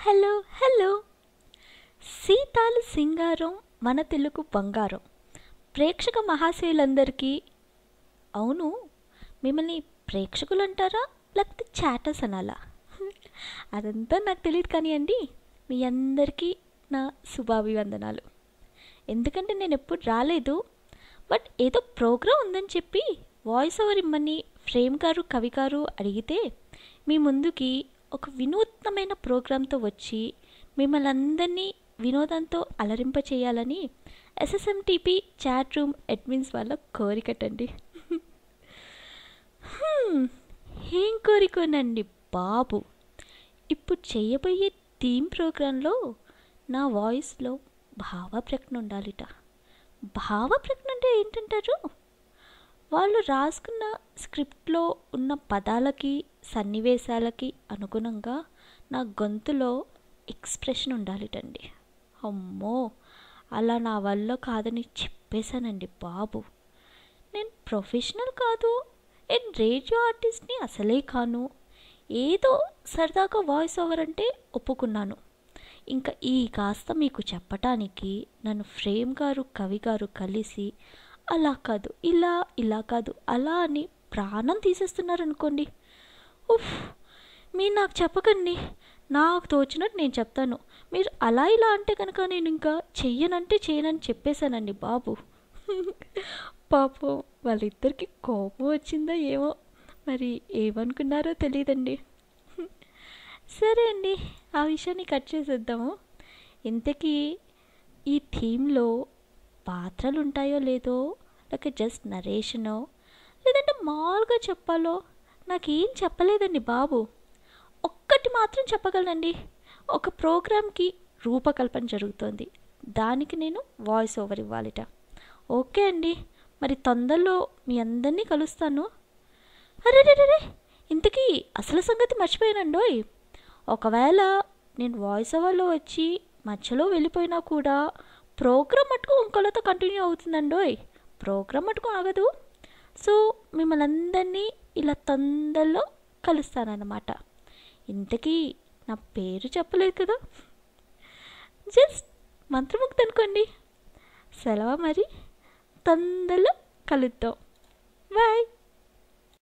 hello hello సీతాలు సింగారం మన తెలుగు బంగారం ప్రేక్షక మహాశయులందరికీ అవును మిమ్మల్ని ప్రేక్షకులు అంటారా లేకపోతే చాటర్స్ అనాలా అదంతా నాకు తెలియదు కానీ అండి మీ అందరికీ నా శుభాభివందనాలు ఎందుకంటే నేను ఎప్పుడు రాలేదు బట్ ఏదో ప్రోగ్రాం ఉందని చెప్పి వాయిస్ ఓవర్ ఇమ్మని ఫ్రేమ్ గారు కవి గారు అడిగితే మీ ముందుకి ఒక వినూత్నమైన ప్రోగ్రాంతో వచ్చి మిమ్మల్ని అందరినీ వినోదంతో అలరింప చేయాలని ఎస్ఎస్ఎంటీపీ చాట్ రూమ్ అడ్మిన్స్ వాళ్ళ కోరికటండి హ్మ్, ఏం కోరికోనండి బాబు ఇప్పుడు చేయబోయే థీమ్ ప్రోగ్రాంలో నా వాయిస్లో భావ ప్రకటన ఉండాలిట భావ ప్రకటన అంటే ఏంటంటారు వాళ్ళు రాసుకున్న స్క్రిప్ట్లో ఉన్న పదాలకి సన్నివేశాలకి అనుగుణంగా నా గొంతులో ఎక్స్ప్రెషన్ ఉండాలిటండి అమ్మో అలా నా వల్ల కాదని చెప్పేశానండి బాబు నేను ప్రొఫెషనల్ కాదు నేను రేడియో ఆర్టిస్ట్ని అసలే కాను ఏదో సరదాగా వాయిస్ ఓవర్ అంటే ఒప్పుకున్నాను ఇంకా ఈ కాస్త మీకు చెప్పటానికి నన్ను ఫ్రేమ్ గారు కవి గారు కలిసి అలా కాదు ఇలా ఇలా కాదు అలా అని ప్రాణం తీసేస్తున్నారనుకోండి ఉఫ్ మీరు నాకు చెప్పకండి నాకు తోచినట్టు నేను చెప్తాను మీరు అలా ఇలా అంటే కనుక నేను ఇంకా చెయ్యనంటే చేయనని చెప్పేశానండి బాబు పాపం వాళ్ళిద్దరికి కోపం వచ్చిందో ఏమో మరి ఏమనుకున్నారో తెలియదండి సరే అండి ఆ విషయాన్ని కట్ చేసేద్దాము ఇంతకీ ఈ థీమ్లో పాత్రలు ఉంటాయో లేదో లేక జస్ట్ నరేషనో లేదంటే మామూలుగా చెప్పాలో నాకేం చెప్పలేదండి బాబు ఒక్కటి మాత్రం చెప్పగలనండి ఒక ప్రోగ్రామ్కి రూపకల్పన జరుగుతోంది దానికి నేను వాయిస్ ఓవర్ ఇవ్వాలిట ఓకే అండి మరి తొందరలో మీ అందరినీ కలుస్తాను అరే రే ఇంతకీ అసలు సంగతి మర్చిపోయానండోయ్ ఒకవేళ నేను వాయిస్ ఓవర్లో వచ్చి మధ్యలో వెళ్ళిపోయినా కూడా ప్రోగ్రామ్ మటుకు ఇంకోళ్ళతో కంటిన్యూ అవుతుందండోయ్ ప్రోగ్రామ్ మటుకు ఆగదు సో మిమ్మల్ని అందరినీ ఇలా తొందరలో కలుస్తానన్నమాట ఇంతకీ నా పేరు చెప్పలేదు కదా జస్ట్ మంత్రముగ్ధ అనుకోండి సెలవు మరి తొందరలో కలుద్దాం బాయ్